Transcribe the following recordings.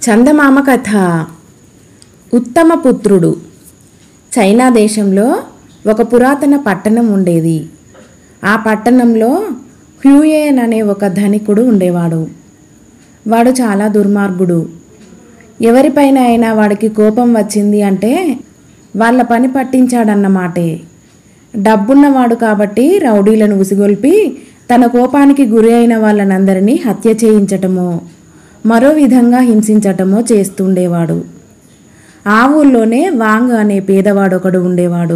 చందమామ కథ ఉత్తమ పుత్రుడు చైనా దేశంలో ఒక పురాతన పట్టణం ఉండేది ఆ పట్టణంలో హ్యూయేన్ అనే ఒక ధనికుడు ఉండేవాడు వాడు చాలా దుర్మార్గుడు ఎవరిపైన అయినా వాడికి కోపం వచ్చింది అంటే వాళ్ళ పని పట్టించాడన్నమాటే డబ్బున్నవాడు కాబట్టి రౌడీలను ఉసిగొల్పి తన కోపానికి గురి అయిన వాళ్ళనందరినీ హత్య చేయించటమో మరో విధంగా హింసించటమో చేస్తుండేవాడు ఆ ఊళ్ళోనే వాంగ్ అనే పేదవాడొకడు ఉండేవాడు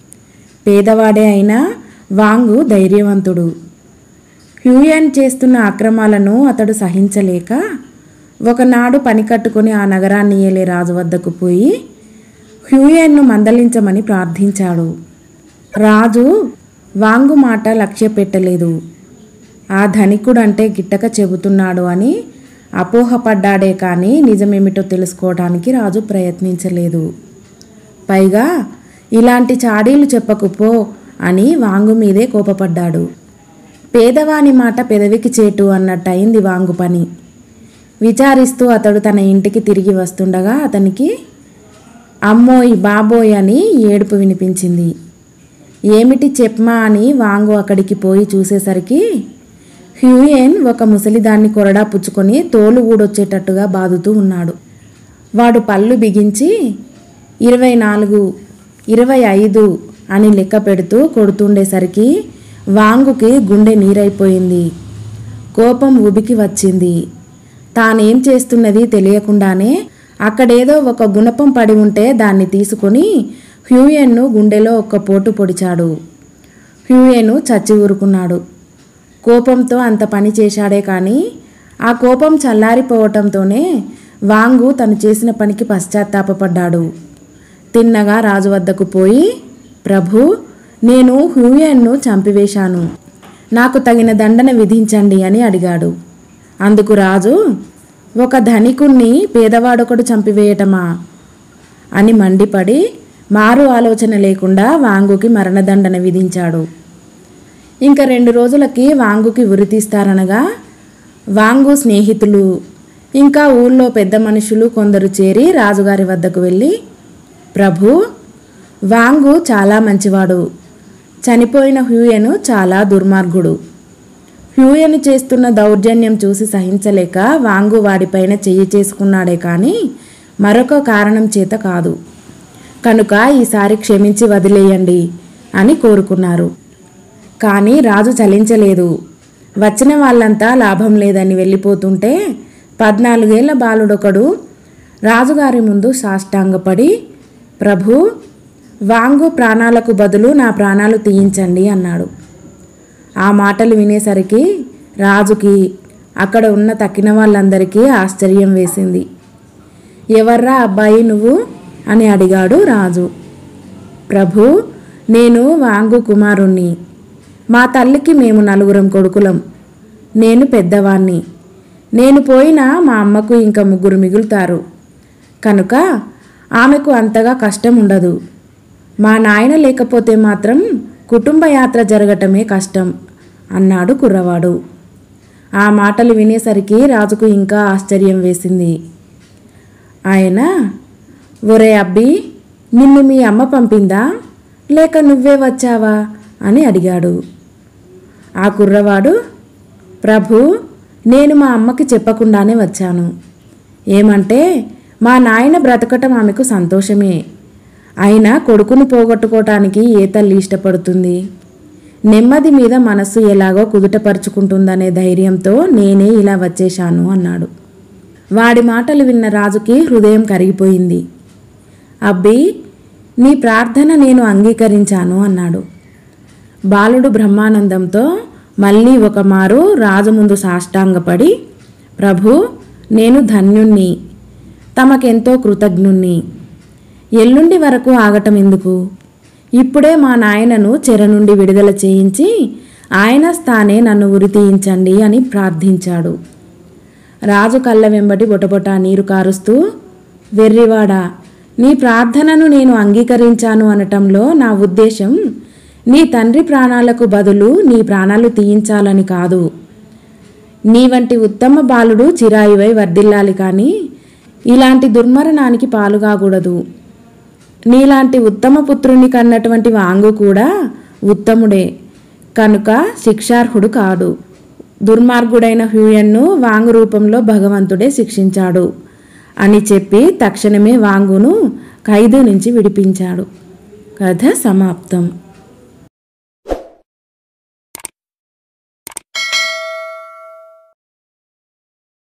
పేదవాడే అయినా వాంగు ధైర్యవంతుడు హ్యూయన్ చేస్తున్న అక్రమాలను అతడు సహించలేక ఒకనాడు పని కట్టుకుని ఆ నగరాన్ని ఏలే రాజు వద్దకు పోయి హ్యూయన్ను మందలించమని ప్రార్థించాడు రాజు వాంగు మాట లక్ష్య పెట్టలేదు ఆ ధనికుడంటే గిట్టక చెబుతున్నాడు అని అపోహపడ్డాడే కానీ నిజమేమిటో తెలుసుకోవడానికి రాజు ప్రయత్నించలేదు పైగా ఇలాంటి చాడీలు చెప్పకుపో అని వాంగు మీదే కోపపడ్డాడు పేదవాని మాట పెదవికి చేటు అన్నట్టయింది వాంగు పని విచారిస్తూ అతడు తన ఇంటికి తిరిగి వస్తుండగా అతనికి అమ్మోయ్ బాబోయ్ అని ఏడుపు వినిపించింది ఏమిటి చెప్పమా అని వాంగు అక్కడికి పోయి చూసేసరికి హ్యూయన్ ఒక ముసలిదాన్ని కొరడా పుచ్చుకొని తోలు ఊడొచ్చేటట్టుగా బాదుతూ ఉన్నాడు వాడు పళ్ళు బిగించి ఇరవై నాలుగు ఇరవై ఐదు అని లెక్క పెడుతూ కొడుతుండేసరికి వాంగుకి గుండె నీరైపోయింది కోపం ఉబికి వచ్చింది తానేం చేస్తున్నది తెలియకుండానే అక్కడేదో ఒక గుణపం పడి ఉంటే దాన్ని తీసుకొని హ్యూయన్ను గుండెలో ఒక్క పోటు పొడిచాడు హ్యూయను చచ్చి ఊరుకున్నాడు కోపంతో అంత పని చేశాడే కానీ ఆ కోపం చల్లారిపోవటంతోనే వాంగు తను చేసిన పనికి పశ్చాత్తాపపడ్డాడు తిన్నగా రాజు వద్దకు పోయి ప్రభు నేను హ్యూయన్ను చంపివేశాను నాకు తగిన దండన విధించండి అని అడిగాడు అందుకు రాజు ఒక ధనికుణ్ణి పేదవాడొకడు చంపివేయటమా అని మండిపడి మారు ఆలోచన లేకుండా వాంగుకి మరణదండన విధించాడు ఇంకా రెండు రోజులకి వాంగుకి ఉరి తీస్తారనగా వాంగు స్నేహితులు ఇంకా ఊళ్ళో పెద్ద మనుషులు కొందరు చేరి రాజుగారి వద్దకు వెళ్ళి ప్రభు వాంగు చాలా మంచివాడు చనిపోయిన హ్యూయను చాలా దుర్మార్గుడు హ్యూయను చేస్తున్న దౌర్జన్యం చూసి సహించలేక వాంగు వాడిపైన చెయ్యి చేసుకున్నాడే కానీ మరొక కారణం చేత కాదు కనుక ఈసారి క్షమించి వదిలేయండి అని కోరుకున్నారు కానీ రాజు చలించలేదు వచ్చిన వాళ్ళంతా లాభం లేదని వెళ్ళిపోతుంటే పద్నాలుగేళ్ల బాలుడొకడు రాజుగారి ముందు సాష్టాంగపడి ప్రభు వాంగు ప్రాణాలకు బదులు నా ప్రాణాలు తీయించండి అన్నాడు ఆ మాటలు వినేసరికి రాజుకి అక్కడ ఉన్న తక్కిన వాళ్ళందరికీ ఆశ్చర్యం వేసింది ఎవర్రా అబ్బాయి నువ్వు అని అడిగాడు రాజు ప్రభు నేను వాంగు కుమారుణ్ణి మా తల్లికి మేము నలుగురం కొడుకులం నేను పెద్దవాణ్ణి నేను పోయినా మా అమ్మకు ఇంకా ముగ్గురు మిగులుతారు కనుక ఆమెకు అంతగా కష్టం ఉండదు మా నాయన లేకపోతే మాత్రం కుటుంబ యాత్ర జరగటమే కష్టం అన్నాడు కుర్రవాడు ఆ మాటలు వినేసరికి రాజుకు ఇంకా ఆశ్చర్యం వేసింది ఆయన ఒరే అబ్బి నిన్ను మీ అమ్మ పంపిందా లేక నువ్వే వచ్చావా అని అడిగాడు ఆ కుర్రవాడు ప్రభు నేను మా అమ్మకి చెప్పకుండానే వచ్చాను ఏమంటే మా నాయన బ్రతకటం ఆమెకు సంతోషమే అయినా కొడుకును పోగొట్టుకోవటానికి ఏ తల్లి ఇష్టపడుతుంది నెమ్మది మీద మనస్సు ఎలాగో కుదుటపరుచుకుంటుందనే ధైర్యంతో నేనే ఇలా వచ్చేశాను అన్నాడు వాడి మాటలు విన్న రాజుకి హృదయం కరిగిపోయింది అబ్బి నీ ప్రార్థన నేను అంగీకరించాను అన్నాడు బాలుడు బ్రహ్మానందంతో మళ్ళీ ఒక మారు రాజు ముందు సాష్టాంగపడి ప్రభు నేను ధన్యుణ్ణి తమకెంతో కృతజ్ఞుణ్ణి ఎల్లుండి వరకు ఆగటం ఎందుకు ఇప్పుడే మా నాయనను చెర నుండి విడుదల చేయించి ఆయన స్థానే నన్ను ఉరి తీయించండి అని ప్రార్థించాడు రాజు కళ్ళ వెంబడి బొటబొట నీరు కారుస్తూ వెర్రివాడా నీ ప్రార్థనను నేను అంగీకరించాను అనటంలో నా ఉద్దేశం నీ తండ్రి ప్రాణాలకు బదులు నీ ప్రాణాలు తీయించాలని కాదు నీ వంటి ఉత్తమ బాలుడు చిరాయువై వర్ధిల్లాలి కానీ ఇలాంటి దుర్మరణానికి పాలుగాకూడదు నీలాంటి ఉత్తమ పుత్రుని కన్నటువంటి వాంగు కూడా ఉత్తముడే కనుక శిక్షార్హుడు కాడు దుర్మార్గుడైన హ్యూయన్ను వాంగు రూపంలో భగవంతుడే శిక్షించాడు అని చెప్పి తక్షణమే వాంగును ఖైదు నుంచి విడిపించాడు కథ సమాప్తం